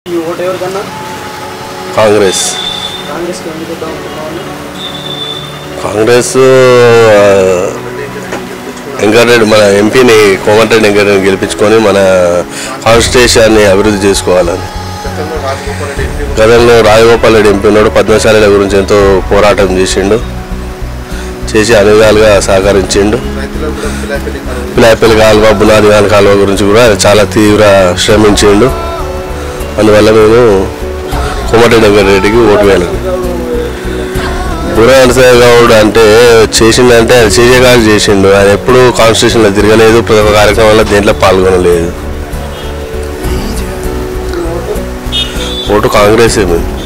ఈ ఓటు ఎవరికన్నా కాంగ్రెస్ కాంగ్రెస్కి ఎందుకు వద్దాం అనుకున్నామని కాంగ్రెస్ ఆ, వెంకటరెడ్డి మన ఎంపీని కోమటిరెడ్డి వెంకటరెడ్డిని గెలిపించుకొని మన కాన్స్టిట్యూషన్ని అభివృద్ధి చేసుకోవాలని గతంలో రాజగోపాల్ రెడ్డి ఎంపీ ఉన్నాడు పద్మశాలీల గురించి ఎంతో పోరాటం చేసిండు చేసి అన్ని విధాలుగా సహకరించిండు పిలాపల్లి కాలువ బునాది గాని కాలువ గురించి కూడా చాలా తీవ్ర శ్రమించిండు అందువల్ల మేము కోమటిరెడ్డి వెంకటరెడ్డికి ఓటు వేయాలి బుర్ర గౌడ్ అంటే చేసిందంటే అది చేసే కాదు చేసిండు ఆయన ఎప్పుడు కాన్స్టిట్యూషన్లో తిరగలేదు ప్రతి ఒక్క కార్యక్రమంలో దేంట్లో పాల్గొనలేదు ఓటు కాంగ్రెస్ మేము